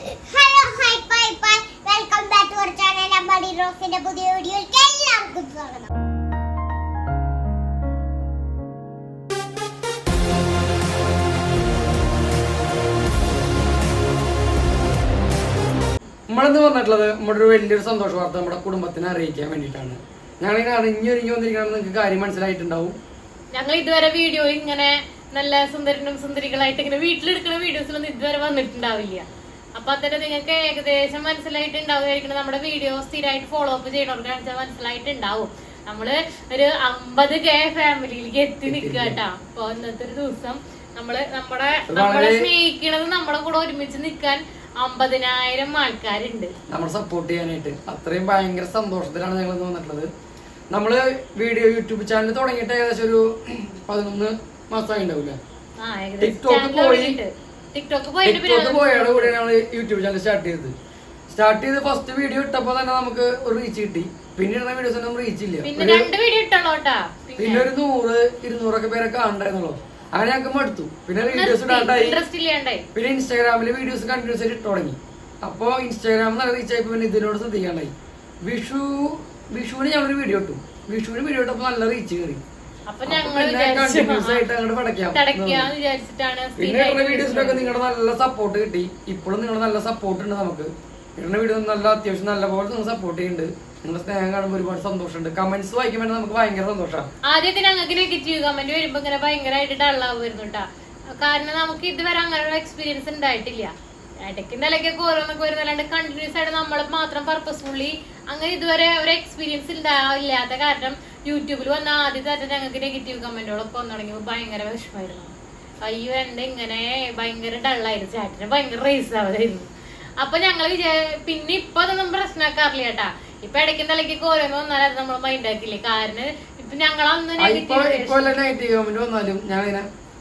Hello hi bye bye welcome back to our channel Ambadi റോസിന്റെ പുതിയ വീഡിയോയിലേക്ക് എല്ലാവർക്കും സ്വാഗതം നമ്മളിന്ന് വന്നിട്ടുള്ളത് നമ്മുടെ ഒരു വലിയൊരു സന്തോഷ വാർത്ത നമ്മുടെ കുടുംബത്തിനെ അറിയിക്കാൻ വേണ്ടിയിട്ടാണ് ഞങ്ങളിങ്ങനെ അറിഞ്ഞൊരിഞ്ഞു വന്നിരിക്കണം നിങ്ങൾക്ക് കാര്യം മനസ്സിലായിട്ടുണ്ടാവും ഞങ്ങൾ ഇതുവരെ വീഡിയോ ഇങ്ങനെ നല്ല സുന്ദരനും സുന്ദരികളായിട്ട് ഇങ്ങനെ വീട്ടിലെടുക്കുന്ന വീഡിയോസിലൊന്നും ഇതുവരെ വന്നിട്ടുണ്ടാവില്ല അപ്പൊ അത്തരം നിങ്ങൾക്ക് ഏകദേശം മനസ്സിലായിട്ടുണ്ടാവുമായിരിക്കണം നമ്മുടെ വീഡിയോ സ്ഥിരമായിട്ട് ഫോളോ അപ്പ് ചെയ്യണവർക്ക് കാണിച്ചാൽ മനസ്സിലായിട്ടുണ്ടാവും നമ്മള് ഒരു അമ്പത് കെ ഫാമിലിയിലേക്ക് എത്തി നിൽക്കുക കേട്ടാ അപ്പൊ ഇന്നത്തെ ഒരു ദിവസം നമ്മള് നമ്മുടെ നമ്മളെ വളരെ- സ്നേഹിക്കണത് നമ്മുടെ കൂടെ ഒരുമിച്ച് നിൽക്കാൻ അമ്പതിനായിരം ആൾക്കാരുണ്ട് നമ്മളെ സപ്പോർട്ട് ചെയ്യാനായിട്ട് അത്രയും ഭയങ്കര സന്തോഷത്തിലാണ് ഞങ്ങൾ ഇന്ന് വന്നിട്ടുള്ളത് നമ്മള് വീഡിയോ യൂട്യൂബ് ചാനൽ തുടങ്ങിയിട്ട് ഏകദേശം ഒരു പതിനൊന്ന് മാസമായി ഉണ്ടാവില്ല ആ ഏകദേശം ടിക്ടോക്ക് channel പോയി. തുടങ്ങിയിട്ട്. ടിക്ടോക്ക് പോയിട്ട് ടിക്ടോക്ക് പിന്നെ പോയതോടെ കൂടെ ഞങ്ങൾ യൂട്യൂബ് ചാനൽ സ്റ്റാർട്ട് ചെയ്തത് സ്റ്റാർട്ട് ചെയ്ത് ഫസ്റ്റ് വീഡിയോ ഇട്ടപ്പോ തന്നെ നമുക്ക് ഒരു റീച്ച് കിട്ടി പിന്നെ ഇടുന്ന വീഡിയോസ് ഒന്നും റീച്ച് ഇല്ല പിന്നെ ഒരു- രണ്ട് വീഡിയോ ഇട്ടല്ലോ കേട്ടാ പിന്നെ ഒരു നൂറ് ഇരുന്നൂറൊക്കെ പേരൊക്കെ കാണണ്ടായിരുന്നുള്ളൂ അങ്ങനെ ഞങ്ങൾക്ക് മടുത്തു പിന്നെ വീഡിയോസ് ഇടാണ്ടായി ഇൻട്രസ്റ്റ് ഇല്ലാണ്ടായി പിന്നെ ഇൻസ്റ്റാഗ്രാമിൽ വീഡിയോസ് കണ്ടിന്യൂസ് ആയിട്ട് ഇട്ട് തുടങ്ങി അപ്പോ ഇൻസ്റ്റാഗ്രാമിൽ നല്ല റീച്ച് ആയപ്പോ പിന്നെ ഇതിനോട് ശ്രദ്ധിക്കാണ്ടായി വിഷു വിഷുവിന് ഞങ്ങളൊരു വീഡിയോ ഇട്ടു വിഷുവിന് വീഡിയോ ഇട്ടപ്പോ നല്ല റീച്ച് കയറി അപ്പൊ അപ്പൊ ഞങ്ങൾ പിന്നെ കണ്ടിന്യൂസ് ആയിട്ട് അങ്ങോട്ട് പടയ്ക്കാം തടക്കാന്ന് വിചാരിച്ചിട്ടാണ് പിന്നെ ഇടുന്ന വീഡിയോസിലൊക്കെ നിങ്ങളുടെ നല്ല സപ്പോർട്ട് കിട്ടി ഇപ്പോഴും നിങ്ങളുടെ നല്ല സപ്പോർട്ട് ഉണ്ട് നമുക്ക് ഇടുന്ന വീഡിയോ നല്ല അത്യാവശ്യം നല്ല പോലെ നിങ്ങൾ സപ്പോർട്ട് ചെയ്യുന്നുണ്ട് നിങ്ങളുടെ സ്നേഹം കാണുമ്പോൾ ഒരുപാട് സന്തോഷമുണ്ട് കമന്റ്സ് വായിക്കുമ്പോൾ നമുക്ക് ഭയങ്കര സന്തോഷമാണ് ആദ്യമൊക്കെ ഞങ്ങൾക്ക് നെഗറ്റീവ് കമന്റ് വരുമ്പോ ഇങ്ങനെ ഭയങ്കരമായിട്ട് ഡള്ളാവുമായിരുന്നു കേട്ടാ കാരണം നമുക്ക് ഇതുവരെ അങ്ങനെയുള്ള എക്സ്പീരിയൻസ് ഉണ്ടായിട്ടില്ല ഇടയ്ക്ക് നിലയ്ക്കൊക്കെ ഓരോന്നൊക്കെ വരുന്നല്ലാണ്ട് കണ്ടിന്യൂസ് ആയിട്ട് നമ്മൾ മാത്രം പർപ്പസ്ഫുള്ളി അങ്ങനെ ഇതുവരെ ഒരു എക്സ്പീരിയൻസ് ഇല്ലാത്ത കാരണം യൂട്യൂബിൽ വന്ന ആദ്യത്തെ ആയിട്ട് ഞങ്ങൾക്ക് നെഗറ്റീവ് കമന്റുകളൊക്കെ വന്നു തുടങ്ങിയപ്പോൾ ഭയങ്കര വിഷമമായിരുന്നു അയ്യോ എന്റെ ഇങ്ങനെ ഭയങ്കര ഡള്ളായിരുന്നു ചാറ്റിന് ഭയങ്കര റേസ് ആവായിരുന്നു അപ്പൊ ഞങ്ങൾ വിചാ പിന്നെ ഇപ്പൊ അതൊന്നും പ്രശ്നമാക്കാറില്ല കേട്ടാ ഇപ്പൊ ഇടയ്ക്ക് നിലയ്ക്കൊക്കെ ഓരോന്ന് വന്നാൽ അത് നമ്മൾ മൈൻഡ് ആക്കില്ലേ കാരണം ഇപ്പൊ ഞങ്ങൾ അന്ന് ഇപ്പൊ നെഗറ്റീവ് ഇപ്പൊ നെഗറ്റീവ് കമന്റ് വന്നാലും ഞാൻ ഇങ്ങനെ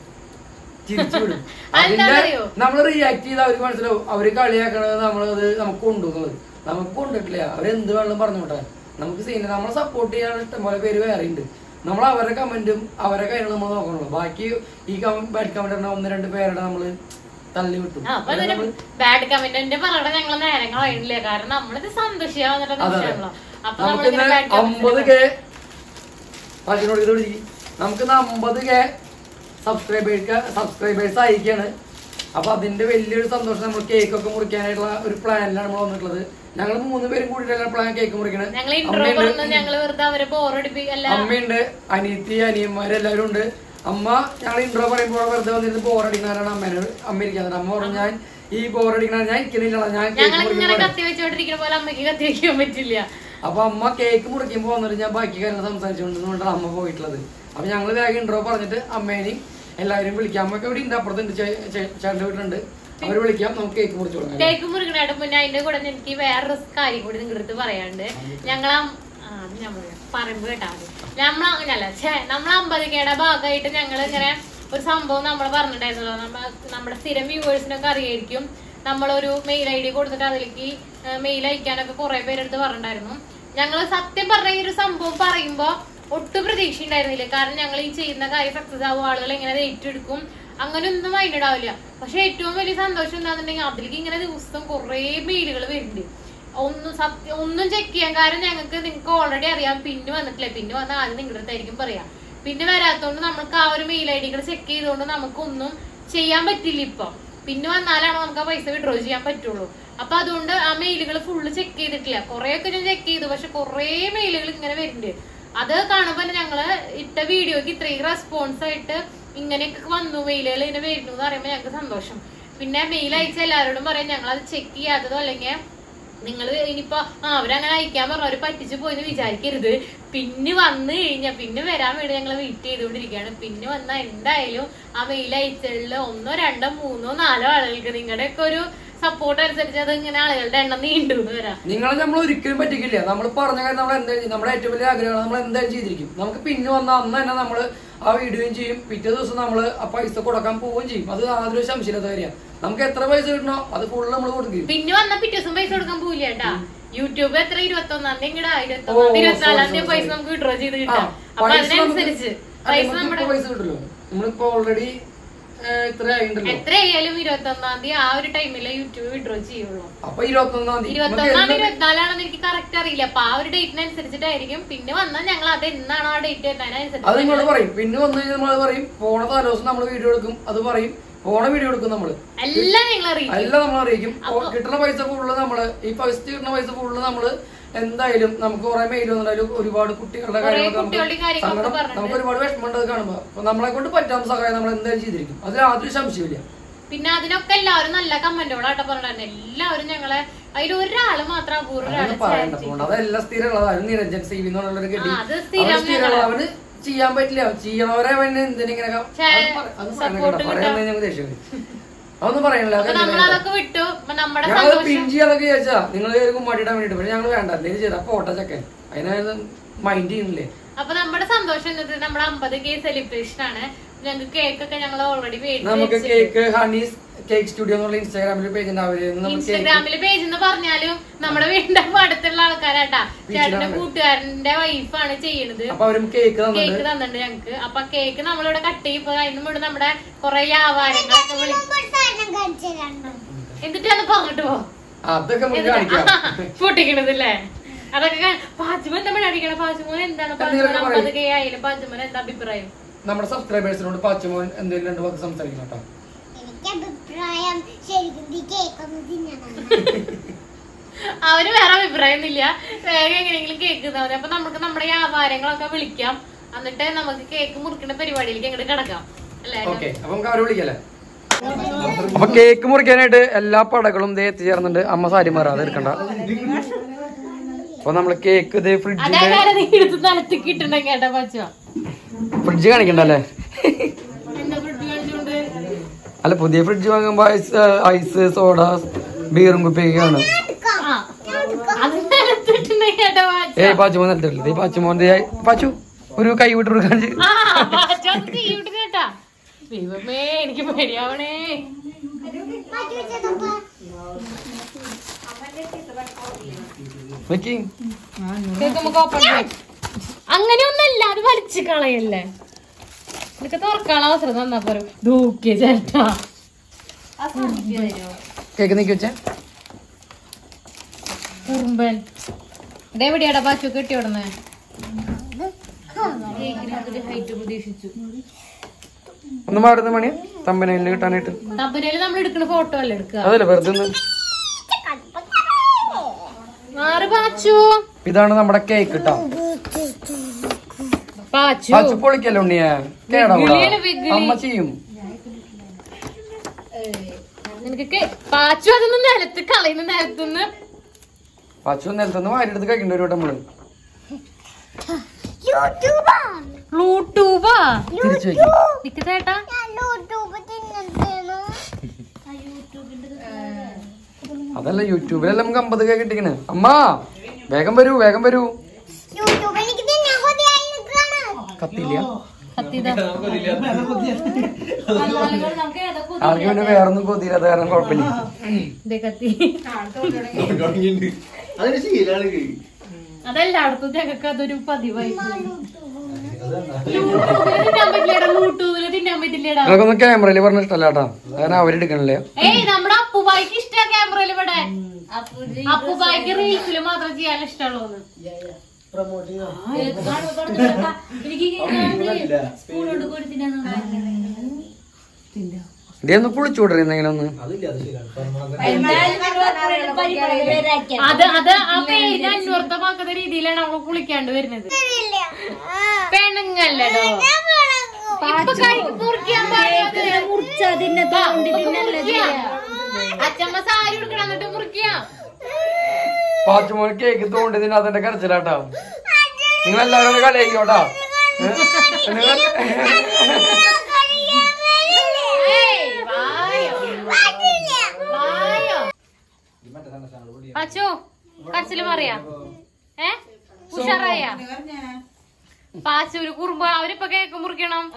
ചിരിച്ചു വിടും അതെന്താ അതിന്റെ അറിയോ? നമ്മൾ റിയാക്ട് ചെയ്ത് അവർക്ക് മനസ്സിലാവും അവര് കളിയാക്കണത് നമ്മളത് നമുക്ക് കൊണ്ടുപോകുന്നത് നമുക്ക് കൊണ്ടിട്ടില്ല അവരെന്ത് വേണമെങ്കിലും പറഞ്ഞോട്ടെ നമുക്ക് സീനിയർ നമ്മളെ സപ്പോർട്ട് ചെയ്യാൻ ഇഷ്ടംപോലെ പേര് വേറെ ഉണ്ട് നമ്മൾ അവരുടെ കമന്റും അവരുടെ കാര്യങ്ങളും നമ്മൾ നോക്കണുള്ളൂ ബാക്കി ഈ ബാഡ് കമന്റ് ഇടുന്ന ഒന്ന് രണ്ട് പേരുടെ നമ്മള് തള്ളി വിട്ടു ആ, അപ്പൊ അതിന് ബാഡ് കമന്റിന്റെ പറയണ ഞങ്ങൾ നേരങ്ങൾ കഴിഞ്ഞില്ല കാരണം നമ്മളിത് സന്തോഷിയാവുന്ന അതെ അതെ. നിമിഷമാണല്ലോ അപ്പൊ നമുക്ക് നമ്മളിങ്ങനെ bad comments അമ്പത് കെ പശുവിനോട് ഇത് വിളിക്ക് നമുക്ക് അമ്പത് കെ സബ്സ്ക്രൈബേഴ്സ് സബ്സ്ക്രൈബേഴ്സ് അയക്കാണ് അപ്പൊ അതിന്റെ വലിയൊരു സന്തോഷം നമ്മൾ കേക്ക് ഒക്കെ മുറിക്കാനായിട്ടുള്ള ഒരു പ്ലാനിലാണ് നമ്മൾ വന്നിട്ടുള്ളത് ഞങ്ങൾ മൂന്ന് പേരും കൂടിയിട്ടാണ് പ്ലാൻ കേക്ക് മുറിക്കണത് ഞങ്ങൾ ഇൻട്രോ അമ്മയുണ്ട് പറഞ്ഞു ഞങ്ങള് വെറുതെ അവരെ ബോറടിപ്പിക്കല്ല അമ്മയുണ്ട് അനിയത്തി അനിയന്മാര് എല്ലാവരും ഉണ്ട് അമ്മ ഞങ്ങൾ ഇൻട്രോ പറയുമ്പോൾ വെറുതെ വന്നിരുന്ന് ബോറടിക്കുന്നവരാണ് അമ്മേനോട് അമ്മ ഇരിക്കുന്നത് അമ്മ പറഞ്ഞു ഞാൻ ഈ ബോറടിക്കണ ഞാൻ ഇരിക്കുന്നില്ല ഞാൻ കേക്ക് ഞങ്ങൾ ഇങ്ങനെ മുറിക്കുന്ന കത്തി വെച്ചോണ്ടിരിക്കുന്ന പോലെ അമ്മയ്ക്ക് കത്തി വെക്കാൻ പറ്റില്ല അപ്പൊ അമ്മ കേക്ക് മുറിക്കുമ്പോ വന്നിട്ട് ഞാൻ ബാക്കി കാര്യങ്ങൾ സംസാരിച്ചുകൊണ്ടിരുന്നോണ്ടാണ് അമ്മ പോയിട്ടുള്ളത് അപ്പൊ ഞങ്ങള് വേഗം ഇൻട്രോ പറഞ്ഞിട്ട് അമ്മേനെയും എല്ലാവരും വിളിക്കാം അമ്മക്ക് ഇവിടെ ഉണ്ട് അപ്പുറത്തുണ്ട് ചേ- ചേ- ചേട്ടന്റെ വീട്ടിലുണ്ട് അവര് വിളിക്കാം നമുക്ക് കേക്ക് മുറിച്ചു കൊടുക്കാം കേക്ക് മുറിക്കണായിട്ട് മുന്നേ അതിന്റെ കൂടെ എനിക്ക് വേറൊരു കാര്യം കൂടി നിങ്ങളുടെ അടുത്ത് പറയാണ്ട് ഞങ്ങളാ ആ, അത് ഞാൻ പറയാം. പറയുമ്പോ കേട്ടാ മതി നമ്മള അങ്ങനല്ല ഛേ നമ്മൾ അമ്പതിക്കയുടെ ഭാഗമായിട്ട് ഞങ്ങൾ ഇങ്ങനെ ഒരു സംഭവം നമ്മൾ പറഞ്ഞിട്ടുണ്ടായിരുന്നല്ലോ നമ്മ നമ്മുടെ സ്ഥിരം വ്യൂവേഴ്സിനൊക്കെ അറിയായിരിക്കും നമ്മളൊരു മെയിൽ ഐ ഡി കൊടുത്തിട്ട് അതിലേക്ക് മെയിൽ അയക്കാനൊക്കെ കുറെ പേരെടുത്ത് പറഞ്ഞിട്ടുണ്ടായിരുന്നു ഞങ്ങൾ സത്യം പറഞ്ഞ ഈ ഒരു സംഭവം പറയുമ്പോ ഒട്ടും പ്രതീക്ഷ ഉണ്ടായിരുന്നില്ല കാരണം ഞങ്ങൾ ഈ ചെയ്യുന്ന കാര്യം സക്സസ് ആവും ആളുകൾ എങ്ങനെ അത് ഏറ്റെടുക്കും അങ്ങനെ ഒന്നും മൈൻഡ് ഉണ്ടാവില്ല പക്ഷെ ഏറ്റവും വലിയ സന്തോഷം എന്താണെന്നുണ്ടെങ്കിൽ അതിലേക്ക് ഇങ്ങനെ ദിവസം കുറേ മെയിലുകൾ വരുന്നുണ്ട് ഒന്നും സത്യം ഒന്നും ചെക്ക് ചെയ്യാൻ കാരണം ഞങ്ങൾക്ക് നിങ്ങൾക്ക് ഓൾറെഡി അറിയാം പിന്നെ വന്നിട്ടില്ല പിന്നെ വന്ന ആദ്യം നിങ്ങളുടെ അടുത്തായിരിക്കും പറയാം പിന്നെ വരാത്തോണ്ട് നമുക്ക് ആ ഒരു മെയിൽ ഐ ഡികൾ ചെക്ക് ചെയ്തുകൊണ്ട് നമുക്കൊന്നും ചെയ്യാൻ പറ്റില്ല ഇപ്പം പിന്നെ വന്നാലാണ് നമുക്ക് ആ പൈസ വിഡ്രോ ചെയ്യാൻ പറ്റുള്ളൂ അപ്പൊ അതുകൊണ്ട് ആ മെയിലുകൾ ഫുള്ള് ചെക്ക് ചെയ്തിട്ടില്ല കുറെ ഒക്കെ ഞാൻ ചെക്ക് ചെയ്തു പക്ഷെ കുറെ മെയിലുകൾ ഇങ്ങനെ വരുന്നുണ്ട് അത് കാണുമ്പോ തന്നെ ഞങ്ങള് ഇട്ട വീഡിയോക്ക് ഇത്രയും റെസ്പോൺസ് ആയിട്ട് ഇങ്ങനെയൊക്കെ വന്നു മെയിലുകൾ ഇങ്ങനെ വരുന്നു എന്ന് പറയുമ്പോൾ ഞങ്ങൾക്ക് സന്തോഷം പിന്നെ മെയിൽ അയച്ച എല്ലാവരോടും പറയാം ഞങ്ങൾ അത് ചെക്ക് ചെയ്യാത്തതോ അല്ലെങ്കിൽ നിങ്ങൾ ഇനിയിപ്പോ ആ അവരങ്ങനെ അയക്കാൻ പറഞ്ഞു അവര് പറ്റിച്ചു പോയെന്ന് വിചാരിക്കരുത് പിന്നെ വന്നു കഴിഞ്ഞാ പിന്നെ വരാൻ വേണ്ടി ഞങ്ങൾ വെയിറ്റ് ചെയ്തുകൊണ്ടിരിക്കുകയാണ് പിന്നെ വന്നാൽ എന്തായാലും ആ മെയിൽ അയച്ചതിൽ ഒന്നോ രണ്ടോ മൂന്നോ നാലോ ആളുകൾക്ക് നിങ്ങളുടെ ഒക്കെ ഒരു സപ്പോർട്ട് അനുസരിച്ച് അത് ഇങ്ങനെ ആളുകളുടെ എണ്ണം നീണ്ടു എന്ന് വരാം നിങ്ങളെ നമ്മൾ ഒരിക്കലും പറ്റിക്കില്ല നമ്മൾ പറഞ്ഞ കാര്യം നമ്മൾ എന്തായാലും ചെയ്യും. നമ്മുടെ ഏറ്റവും വലിയ ആഗ്രഹമാണ് നമ്മൾ എന്തായാലും ചെയ്തിരിക്കും നമുക്ക് പിന്നെ വന്ന അന്ന് തന്നെ നമ്മൾ ആ വീഡിയോയും ചെയ്യും പിറ്റേ ദിവസം നമ്മൾ ആ പൈസ കൊടുക്കാൻ പോവുകയും ചെയ്യും അത് യാതൊരു സംശയമില്ലാത്ത കാര്യമാണ് നമുക്ക് എത്ര പൈസ കിട്ടണോ അത് ഫുള്ള് നമ്മൾ കൊടുക്കും പിന്നെ വന്ന പിറ്റേ ദിവസം പൈസ കൊടുക്കാൻ പോവില്ല കേട്ടാ യൂട്യൂബ് എത്ര ഇരുപത്തി ഒന്നാം തീയതി ഇങ്ങടാ ഇരുപത്തി ഓ, ഒന്നാം ഇരുപത്തി നാലാം sorry, തീയതി sorry, പൈസ sorry. നമുക്ക് വിഡ്രോ ചെയ്ത് ആ, കിട്ടാം അപ്പൊ പൈസ നമുക്ക് അതിനനുസരിച്ച് അല്ല, പൈസ നമുക്ക് നമ്മുടെ ഇപ്പൊ പൈസ കിട്ടുമല്ലോ നമ്മളിപ്പോ ഓൾറെഡി ഇത്ര ആയിണ്ടല്ലോ എത്രയായാലും ഇരുപത്തി ഒന്നാം തീയതി ആ ഒരു ടൈമിലെ യൂട്യൂബ് വിഡ്രോ ചെയ്യുള്ളൂ അപ്പൊ ഇരുപത്തി ഒന്നാം തീയതി ഇരുപത്തി നമുക്ക് ഒന്നാം എന്ന് ഇരുപത്തിനാലാണെന്ന് എനിക്ക് കറക്റ്റ് അറിയില്ല അപ്പൊ ആ ഒരു ഡേറ്റിനനുസരിച്ചിട്ടായിരിക്കും പിന്നെ വന്നാൽ ഞങ്ങൾ അത് എന്നാണോ ആ ഡേറ്റ് അത് വരുന്നതിനനുസരിച്ച് നിങ്ങളോട് പറയും പിന്നെ വന്നു കഴിഞ്ഞാൽ നമ്മൾ പറയും പോണ തലേദിവസം നമ്മൾ വീഡിയോ എടുക്കും അത് പറയും പോണ വീഡിയോ എടുക്കും നമ്മള് എല്ലാം ഞങ്ങൾ അറിയിക്കും എല്ലാം നമ്മൾ അറിയിക്കും ഓ- കിട്ടുന്ന പൈസ ഫുള്ള് നമ്മള് ഈ ഫസ്റ്റ് കിട്ടുന്ന പൈസ ഫുള്ള് നമ്മള് എന്തായാലും നമുക്ക് കുറെ മെയിൽ വന്നിട്ടുണ്ടായാലും ഒരുപാട് കുട്ടികളുടെ കുറേ കാര്യങ്ങളൊക്കെ നമുക്ക് കുട്ടികളുടെ കാര്യങ്ങളൊക്കെ സങ്കടം പറഞ്ഞിട്ട്. നമുക്ക് ഒരുപാട് വിഷമമുണ്ട് അത് കാണുമ്പോ അപ്പൊ നമ്മളെ കൊണ്ട് പറ്റാവുന്ന സഹായം നമ്മൾ എന്തായാലും ചെയ്തിരിക്കും അതിൽ യാതൊരു സംശയമില്ല പിന്നെ അതിനൊക്കെ എല്ലാവരും നല്ല കമന്റുകളായിട്ട് പറഞ്ഞിട്ടുണ്ട് എല്ലാവരും ഞങ്ങളെ അതിൽ ഒരാള് മാത്രം അപൂർവ ഒരാള് അതൊന്നും പറയണ്ട പോകണ്ട അതെല്ലാം സ്ഥിരമുള്ളത് അതിന് നിരഞ്ജൻ സി വി എന്നുള്ളൊരു കെട്ടി ആ, അത് സ്ഥിരം അവന് സ്ഥിരമുള്ള അവന് ചെയ്യാൻ പറ്റില്ല ചെയ്യണവരെ അവന് എന്തിനിങ്ങനെ ഛേ, support പറയാൻ ഞങ്ങൾക്ക് ദേഷ്യം വരും. അതൊന്നും പറയണില്ല അപ്പൊ അതൊക്കെ നമ്മൾ അതൊക്കെ വിട്ടു അപ്പൊ നമ്മുടെ ഞങ്ങൾ സന്തോഷം പിൻ ചെയ്യാന്നൊക്കെ ചോദിച്ചാ നിങ്ങൾ കയറി മടിയിടാൻ വേണ്ടിട്ട് പക്ഷെ ഞങ്ങൾ വേണ്ട എന്തെങ്കിലും ചെയ്താ പോട്ടെ ചക്കൻ അതിനായത് മൈൻഡ് ചെയ്യുന്നില്ലേ അപ്പൊ നമ്മുടെ സന്തോഷം എന്നത് നമ്മുടെ അമ്പത് കെ സെലിബ്രേഷൻ ആണ് ഞങ്ങൾക്ക് കേക്ക് ഒക്കെ ഞങ്ങൾ ഓൾറെഡി നമുക്ക് മേടിച്ചു കേക്ക് ഹണീസ് കേക്ക് സ്റ്റുഡിയോ എന്നുള്ള ഇൻസ്റ്റാഗ്രാമിൽ പേജ് അവര് നമ്മൾ കേക്ക് ഇൻസ്റ്റഗ്രാമില് പേജ് എന്ന് പറഞ്ഞാലും നമ്മുടെ വീടിന്റെ അപ്പൊ അടുത്തുള്ള ആൾക്കാരാട്ടാ ചേട്ടന്റെ കൂട്ടുകാരന്റെ വൈഫാണ് ചെയ്യണത് അപ്പൊ അവരും കേക്ക് കേക്ക് തന്നിട്ട് തന്നിട്ടുണ്ട് ഞങ്ങക്ക് അപ്പൊ കേക്ക് നമ്മളിവിടെ കട്ട് ചെയ്യുമ്പോ അതിന് മുന്നേ നമ്മുടെ കൊറേ വ്യാപാരങ്ങളൊക്കെ വിളി മുമ്പ് ഒരു സാധനം കാണിച്ചു തരാനുണ്ടോ? എന്നിട്ടാണ് പറഞ്ഞിട്ട് പോ അതൊക്കെ നമുക്ക് കാണിക്കാം പൊട്ടിക്കണതല്ലേ അതൊക്കെ കാ- പാച്ചുമോൻ എന്താ അടിക്കണ പാച്ചുമോൻ എന്താണ് പാച്ചുമോൻ എന്തെങ്കിലുമൊക്കെ അമ്പത് കെ ആയാലും പാച്ചുമോൻ എന്താ അഭിപ്രായം നമ്മുടെ സബ്സ്ക്രൈബേഴ്സിനോട് പാച്ചുമോൻ എന്തെങ്കിലും രണ്ടു വാക്ക് സംസാരിക്കണം കേട്ടോ എനിക്ക് അഭിപ്രായം ശരിക്കും ഈ കേക്ക് ഒന്ന് തിന്നണം അവര് വേറെ അഭിപ്രായം ഒന്നുമില്ല വേഗം എങ്ങനെയെങ്കിലും കേക്ക് തന്നാ മതി അപ്പൊ നമുക്ക് നമ്മുടെ വ്യാപാരങ്ങളൊക്കെ വിളിക്കാം എന്നിട്ട് നമുക്ക് കേക്ക് മുറിക്കുന്ന പരിപാടിയിലേക്ക് അങ്ങോട്ട് കിടക്കാം അല്ലേ ഓക്കെ അപ്പൊ നമുക്ക് അവരെ വിളിക്കല്ലേ അപ്പൊ കേക്ക് മുറിക്കാനായിട്ട് എല്ലാ പടകളും ദേ എത്തിച്ചേർന്നുണ്ട് അമ്മ സാരി മാറാതെ എടുക്കണ്ട അപ്പൊ നമ്മള് കേക്ക് ഇതേ ഫ്രിഡ്ജില് അതായത് നീ എടുത്ത് നിലത്തേക്ക് ഇട്ടുണ്ടെങ്കിൽ കേട്ടാ പച്ചുവാ ഫ്രിഡ്ജ് കാണിക്കണ്ടല്ലേ എന്താ ഫ്രിഡ്ജ് കാണിച്ചോണ്ട് അല്ല പുതിയ ഫ്രിഡ്ജ് വാങ്ങുമ്പോ ഐസ് ഐസ് സോഡ ബീറും കുപ്പിയൊക്കെയാണ് ആ അത് നിലത്തിട്ടുണ്ടെങ്കിൽ കേട്ടാ പച്ച ഏയ് പാച്ചുമോൻ നിലത്തിട്ടില്ല ദേ പാച്ചുമോൻ ദേ പാച്ചു ഒരു കൈ വിട്ടൊരു കാണിച്ച് ആ പച്ച അത് തീ വിട്ടിട്ട് കേട്ടാ ദൈവമേ എനിക്ക് പേടിയാവണേ മാറ്റി വെച്ചതപ്പാ വെക്കി കേക്ക് നമുക്ക് ഓപ്പൺ ചെയ്യാം അങ്ങനെയൊന്നല്ല അത് വലിച്ചു കളയല്ലേ നിനക്ക് തുറക്കാനുള്ള അവസരം തന്നാ പോരെ ദൂക്കിയ ചേട്ടാ കേക്ക് നീക്കി വെച്ചേ കുറുമ്പൻ ഇതെവിടെയാടാ പാച്ചു കെട്ടിയോടന്ന് ഹൈറ്റ് പ്രതീക്ഷിച്ചു ഒന്ന് മാറുന്ന മണി തമ്പനയിൽ കിട്ടാനായിട്ട് തമ്പനയില് നമ്മൾ എടുക്കുന്ന ഫോട്ടോ അല്ലേ എടുക്കുക അതല്ലേ വെറുതെ ഒന്ന് മാറ് പാച്ചു ഇതാണ് നമ്മുടെ കേക്ക് കേട്ടോ പാച്ചു പാച്ചു പൊളിക്കല്ലോ ഉണ്ണിയെ കേടാ വിഗിളിയാണ് വിഗിളി. അമ്മ ചെയ്യും നിനക്ക് കേ- പാച്ചു അതൊന്നും നിലത്ത് കളയുന്ന നിലത്തുനിന്ന് പാച്ചു നിലത്തുനിന്ന് വാരിയെടുത്ത് കഴിക്കണ്ട ഒരു വട്ടം നമ്മള് യൂട്യൂബാ ബ്ലൂടൂബാ തിരിച്ചു വെക്കും നിക്ക് ചേട്ടാ ഞാൻ യൂട്യൂബ് തിന്നണ്ടേനു അതല്ല യൂട്യൂബിലെല്ലാം നമുക്ക് അമ്പത് കേ കിട്ടിക്കണ് അമ്മ വേഗം വരൂ വേഗം വരൂ യൂട്യൂബ് എനിക്ക് തിന്നാൻ കൊതിയായി നിൽക്കാണ് കത്തില്ല കത്തിതാ ആൾക്ക് പിന്നെ വേറൊന്നും കൊതിയില്ല അത് കാരണം കുഴപ്പമില്ല ഇതേ കത്തി അതിന് ശീലാണ് അതെല്ലായിടത്തും ഞങ്ങൾക്ക് അതൊരു പതിവായി യൂട്യൂബില് തിന്നാൻ പറ്റില്ലടാ യൂട്യൂബില് തിന്നാൻ പറ്റില്ലടാ നിങ്ങൾക്കൊന്നും ക്യാമറയിൽ പറഞ്ഞ ഇഷ്ടമല്ല കേട്ടാ കാരണം അവരെടുക്കണില്ലേ ഏയ് നമ്മുടെ അപ്പുബായിക്ക് ഇഷ്ട ക്യാമറയിൽ ഇവിടെ അപ്പുബായിക്ക് റീൽസിൽ മാത്രം ചെയ്യാൻ ഇഷ്ടമുള്ളൂ ഇതേ ഒന്ന് പൊളിച്ചുവിടറി എന്തെങ്കിലും ഒന്ന് അതില്ല അത് ശരിയാണ് അത് അത് ആ പേരിനെ അന്വർത്ഥമാക്കുന്ന രീതിയിലാണ് അവള് കുളിക്കാണ്ട് വരുന്നത് പെണ്ണുങ്ങല്ലടോ ഇപ്പൊ കൈ മുറിക്കാൻ അച്ഛമ്മ സാരി ഉടുക്കണം എന്നിട്ട് മുറിക്കുക പാച്ചുമോൻ കേക്ക് തോണ്ടിയതിന് അതിന്റെ കരച്ചിലാട്ടാ നിങ്ങൾ എല്ലാവരും കളിയായിക്കോട്ടാ നിങ്ങൾ ഏയ്, വായോ. വായോ. അച്ചോ കരച്ചില് പറയാ ഏ ഉഷാറായ പാച്ചൂര് കുറുമ്പ് അവരിപ്പൊ കേക്ക് മുറിക്കണം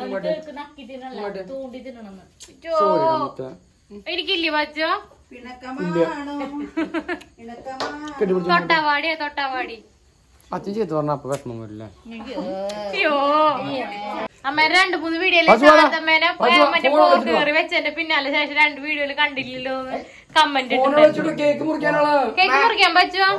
ചോ. എനിക്കില്ലേ പാച്ചോ തൊട്ടാവാടിയാ തൊട്ടാവാടി അച്ഛൻ ചെയ്തു പറഞ്ഞ അപ്പൊ വിഷമം വരില്ല അയ്യോ അമ്മേനെ രണ്ട് മൂന്ന് വീഡിയോയില് പശു വേണം. അമ്മേനെ പശു വേണം. മറ്റേ ഫോൺ പോ വെച്ചിട്ട് വാ. കയറി വെച്ചതിന്റെ പിന്നാലെ ശേഷം രണ്ട് വീഡിയോയില് കണ്ടില്ലല്ലോ എന്ന് കമന്റ് ഫോൺ ഇട്ടിട്ടുണ്ട് വെച്ചിട്ട് കേക്ക് മുറിക്കാനുള്ള കേക്ക് മുറിക്കാൻ പറ്റുമോ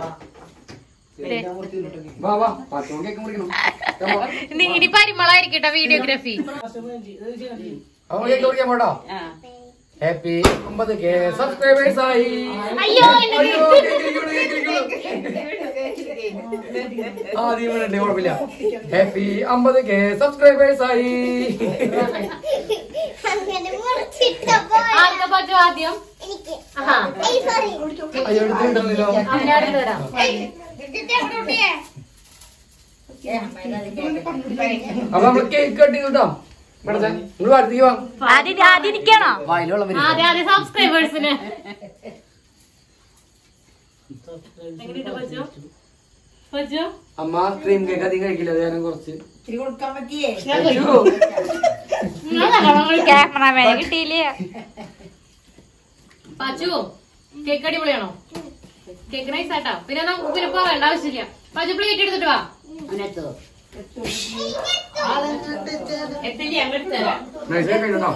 വാ വാ പത്ത് കേക്ക് മുറിക്കണം ഇനി ഇനി പരിമളായിരിക്കട്ടെ വീഡിയോഗ്രാഫി അവൻ കേക്ക് മുറിക്കാൻ പോട്ടോ ഹാപ്പി ഒമ്പത് കെ സബ്സ്ക്രൈബേഴ്സ് ആയി അയ്യോ, എന്റെ അയ്യോ, കേക്ക് ഇരിക്കുന്നു, കേക്ക് ഇരിക്കുന്നു. ആ നീ ഇവിടെ ഉണ്ട് കുഴപ്പമില്ല ഹാപ്പി അമ്പത് കെ സബ്സ്ക്രൈബേഴ്സ് ആയി അങ്ങനെ മുറിച്ചിട്ടപ്പോ ആർക്കാ പറ്റും ആദ്യം എനിക്ക് ആഹാ ഏയ് സോറി അയ്യോ എടുത്തിട്ടുണ്ടല്ലോ അവനെ അടുത്ത് തരാം അപ്പൊ നമ്മള് കേക്ക് കട്ട് ചെയ്തിട്ടോ ഇവിടെ നിങ്ങൾ അടുത്തേക്ക് വാ ആദ്യം ആദ്യം ഇരിക്കണോ വായിൽ വെള്ളം വരും ആദ്യം ആദ്യം സബ്സ്ക്രൈബേഴ്സിന് എങ്ങനെയുണ്ട് പച്ചോ പച്ചോ അമ്മ ക്രീം കേക്ക് അധികം കഴിക്കില്ല അത് ഞാൻ കുറച്ച് ക്യാമറമാനെ കിട്ടിയില്ലേ പച്ചു കേക്ക് അടിപൊളിയാണോ കേക്ക് നൈസ് ആട്ടാ പിന്നെ നമുക്ക് പിന്നെ പറയണ്ട ആവശ്യമില്ല പച്ചു പ്ലേറ്റ് എടുത്തിട്ട് വാ എത്തില്ല അങ്ങോട്ട് തരാം നൈസ് കഴിക്കണോ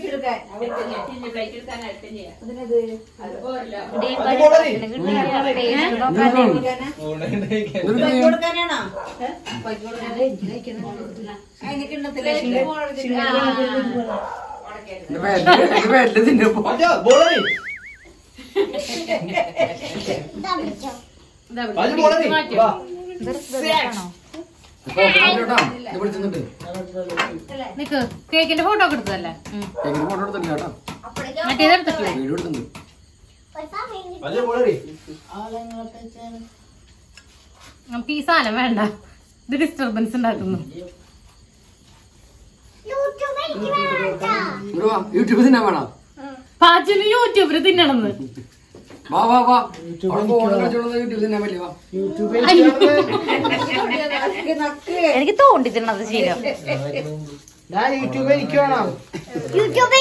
തിന്നപ്പോ ഇതാ പിടിച്ചോ ഇതാ പിടിച്ചോ. മാറ്റി. വിളിച്ചിട്ടുണ്ട് നിക്ക് കേക്കിന്റെ ഫോട്ടോ ഒക്കെ എടുത്തതല്ലേ എങ്ങനെ ഫോട്ടോ എടുത്തില്ല കേട്ടോ മറ്റേത് എടുത്തിട്ടില്ലേ വീഡിയോ എടുത്തിട്ടുണ്ട് ഒരു സമയം നമുക്ക് ഈ സാധനം വേണ്ട ഇത് ഡിസ്റ്റർബൻസ് ഉണ്ടാക്കുന്നു യൂട്യൂബ് എനിക്ക് വേണ്ടാ ഇങ്ങോട്ട് വാ യൂട്യൂബ് തിന്നാൻ വേണം പാച്ചിന് യൂട്യൂബിൽ തിന്നണമെന്ന് വാ വാ വാ അവിടെ ഫോൺ കളിച്ചോണ്ട് യൂട്യൂബ് തിന്നാൻ പറ്റില്ല വാ അയ്യോ. എനിക്ക് തോണ്ടി തിന്നത് ശീലം യൂട്യൂബ് എനിക്കാ യൂട്യൂബ്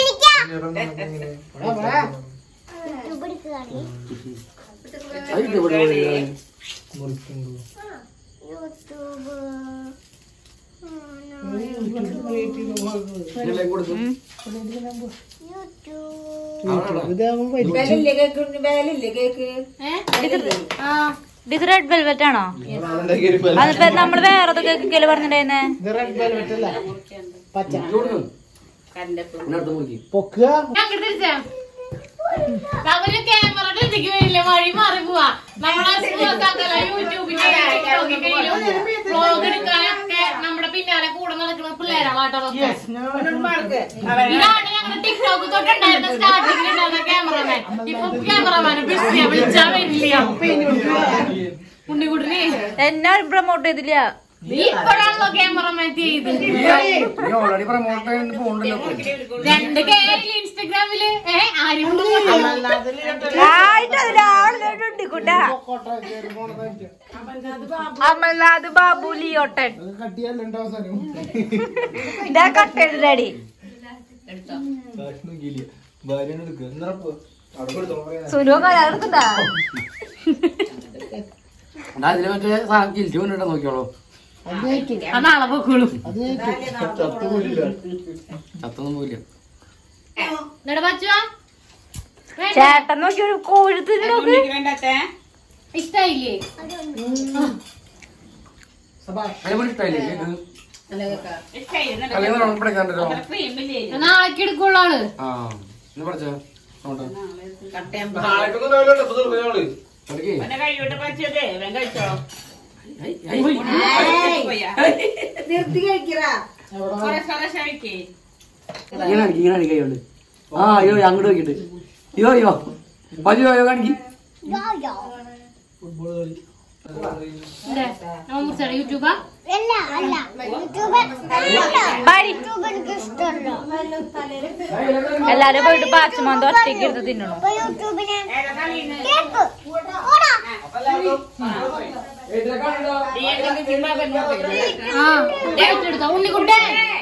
എടുക്കുകയാണ് ആ യൂട്യൂബ് ഇവിടെ യൂട്യൂബ് ഇതിലേക്ക് കൊടുക്കും യൂട്യൂബ് അവിടെ ആ ഇത് റെഡ് വെൽവെറ്റ് ആണോ അതിപ്പോ നമ്മള് വേറെ കേക്ക് പറഞ്ഞിട്ടുണ്ടായിരുന്നേ കൊടുക്കും ഇതിനകത്ത് നോക്കി ഞങ്ങൾ തിരിച്ചാ അവര് ക്യാമറ അടുത്തേക്ക് വരില്ല വഴി മാറി പോവാ നമ്മളെ സുഹൃത്താക്കളെ യൂട്യൂബിന്റെ വ്ളോഗ് എടുക്കാനൊക്കെ നമ്മുടെ പിന്നാലെ കൂടെ നടക്കുന്ന പിള്ളേരാളാട്ടോ അതൊക്കെ. ഇതാണ് ഞങ്ങളുടെ ടിക്ടോക്ക് തൊട്ടുണ്ടായിരുന്ന സ്റ്റാർട്ടിങ്ങിൽ ഉണ്ടായിരുന്ന ക്യാമറമാൻ ഇപ്പൊ ക്യാമറമാനെ ബിസിയാ വിളിച്ചാ വരില്ല ഉണ്ണിക്കുട്ടിനെ എന്നെ പ്രൊമോട്ട് ചെയ്തില്ല നീ ഇപ്പോഴാണല്ലോ ക്യാമറമാൻ ചെയ്ത് നീ ഓൾറെഡി പ്രമോട്ട് ചെയ്യാൻ പോകണ്ടല്ലോ രണ്ട് കേരള ഇൻസ്റ്റഗ്രാമില് ഏ ആരും ആയിട്ട് അതിലാളുണ്ട് കൂട്ടാ അമൽനാഥ് ബാബു ലിയോട്ടൻ ഇതാ കട്ടയുടെ ഡാഡി സുനു കലാടുക്കണ്ടാ എന്നാ അതില് മറ്റേ സാധനം കിൽറ്റ് കൊണ്ടിട്ട് നോക്കിയോളൂ ആ നാളെ പൊക്കോളൂ അത്തൊന്നും പോയില്ല എന്നിട്ട് പറ്റുവാ ചേട്ടൻ നോക്കി ഒരു കോഴി നോക്ക് ഇഷ്ടായില്ലേ അതിനെ ഇഷ്ടമായില്ലേ കേക്ക് അല്ലെങ്കിൽ നമുക്ക് പഠിക്കാണ്ടല്ലോ നാളേക്ക് എടുക്കുള്ള ആള് ആ ഇന്ന് പഠിച്ചോ നോട്ടെ പഠിക്കേ ഇങ്ങനെ കാണിക്ക് ഇങ്ങനെ കാണിക്ക് കൈ കൊണ്ട് ആ അയ്യോ അങ്ങോട്ട് നോക്കിട്ട് അയ്യോ അയ്യോ പതി അയ്യോ കാണിക്ക് യോ യോ മുറിച്ചാണ് യൂട്യൂബാ അല്ല അല്ല യൂട്യൂബ് അല്ല ബൈ. യൂട്യൂബ് എനിക്ക് ഇഷ്ടമല്ല എല്ലാരും പോയിട്ട് പാച്ചമാന്ത ഒറ്റയ്ക്ക് എടുത്ത് തിന്നണു അപ്പൊ യൂട്യൂബിന് കേക്ക് ഓടാ ആ എടുത്തോ ഉണ്ണിക്കുട്ടേ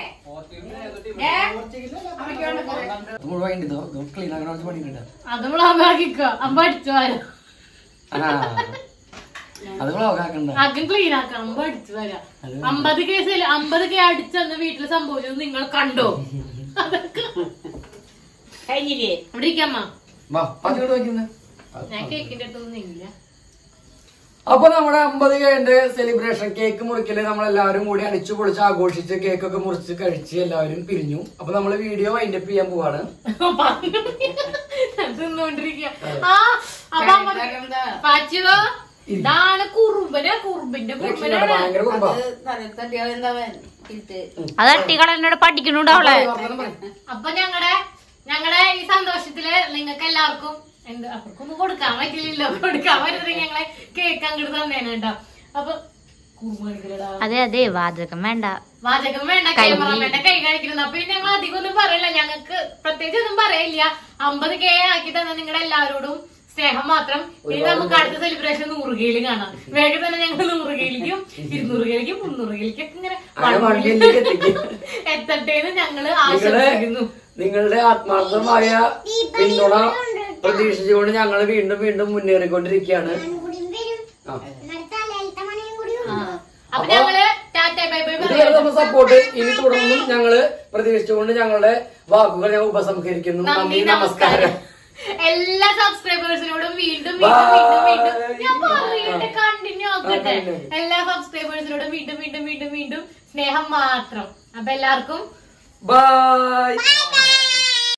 മുഴുവൻ ക്ലീൻ ആക്കണ കുറച്ച് പണിയുണ്ട് അത് നമ്മളാക്കിക്കോ അപ്പൊ അടിച്ചു ആരോ ആ അത് വ്ളോഗ് ആക്കണ്ട അകം ക്ലീൻ ആക്കാം അമ്പ അടിച്ചു വരാം അമ്പത് കേസ് അമ്പത് കെ അടിച്ചെന്ന് വീട്ടിൽ സംഭവിച്ചത് നിങ്ങൾ കണ്ടോ അതൊക്കെ കഴിഞ്ഞില്ലേ ഇവിടെ ഇരിക്കാമ്മ വാ പതിനോട് വയ്ക്കുന്നത് ഞാൻ കേക്കിന്റെ അടുത്തൊന്നും ഇല്ല അപ്പൊ നമ്മുടെ അമ്പത് കേന്റെ സെലിബ്രേഷൻ കേക്ക് മുറിക്കല് നമ്മളെല്ലാവരും കൂടി അടിച്ചു പൊളിച്ച് ആഘോഷിച്ച് കേക്കൊക്കെ മുറിച്ച് കഴിച്ച് എല്ലാവരും പിരിഞ്ഞു അപ്പൊ നമ്മള് വീഡിയോ വൈൻഡപ്പ് ചെയ്യാൻ പോവാണ് പറഞ്ഞു. ഞാൻ തിന്നോണ്ടിരിക്കുക ആ അപ്പൊ അമ്മ എന്താ പാച്ചുവോ ഇതാണ് കുറുമ്പന് കുറുമ്പിന്റെ ലക്ഷ്മിയുടെ കുറുമ്പനാണ് ഭയങ്കര കുടുംബം അത് തലയിൽ തട്ടിയാൽ എന്താ ഇത് അത് അട്ടികളെന്നോട് പഠിക്കണുണ്ടാവളെ അപ്പൊ ഞങ്ങടെ ഞങ്ങടെ ഈ സന്തോഷത്തില് നിങ്ങൾക്ക് എല്ലാവർക്കും എന്ത് അവർക്കൊന്നും കൊടുക്കാൻ പറ്റില്ലല്ലോ കൊടുക്കാൻ പറ്റുന്നത് ഞങ്ങളെ കേക്ക് അങ്ങോട്ട് തന്നേനെ കേട്ടോ അപ്പൊ കുറുമണിക്കലടാ അതെ അതെ വാചകം വേണ്ട വാചകം വേണ്ട ക്യാമറ വേണ്ട കൈ കാണിക്കുന്നത് അപ്പൊ ഇനി ഞങ്ങൾ അധികം ഒന്നും പറയില്ല ഞങ്ങൾക്ക് പ്രത്യേകിച്ച് ഒന്നും പറയില്ല അമ്പത് കെ ആക്കി തന്ന നിങ്ങളുടെ എല്ലാവരോടും സ്നേഹം മാത്രം ഇനി നമുക്ക് അടുത്ത സെലിബ്രേഷൻ നൂറ് കെയില് കാണാം വേഗം തന്നെ ഞങ്ങൾ നൂറ് കെയിലേക്കും ഇരുന്നൂറ് കെയിലേക്കും മുന്നൂറ് കെയിലേക്കൊക്കെ ഇങ്ങനെ അങ്ങനെ വണ്ടിയിലേക്ക് എത്തിക്കും എത്തട്ടേന്ന് ഞങ്ങള് നിങ്ങളുടെ ആശംസിക്കുന്നു നിങ്ങളുടെ ആത്മാർത്ഥമായ പിന്തുണ പ്രതീക്ഷിച്ചുകൊണ്ട് ഞങ്ങൾ വീണ്ടും വീണ്ടും മുന്നേറിക്കൊണ്ടിരിക്കുകയാണ് ഞാനും കൂടി വരും ആ. നമ്മുടെ തലയിലത്തെ മണിയും കൂടി ആ. ഉണ്ട് അപ്പൊ ഞങ്ങള് ടാറ്റ ബൈ ബൈ ഇതുവരെ നമ്മൾ സപ്പോർട്ട് ഇനി തുടർന്നും ഞങ്ങള് പ്രതീക്ഷിച്ചുകൊണ്ട് ഞങ്ങളുടെ വാക്കുകൾ ഞങ്ങൾ ഉപസംഹരിക്കുന്നു നന്ദി നന്ദി നമസ്കാരം എല്ലാ സബ്സ്ക്രൈബേഴ്സിനോടും വീണ്ടും വീണ്ടും വീണ്ടും വീണ്ടും ഞാൻ പറയട്ടെ കണ്ടിന്യൂ ആക്കട്ടെ ആ, continue. എല്ലാ സബ്സ്ക്രൈബേഴ്സിനോടും വീണ്ടും വീണ്ടും വീണ്ടും വീണ്ടും സ്നേഹം മാത്രം അപ്പൊ എല്ലാവർക്കും ബൈ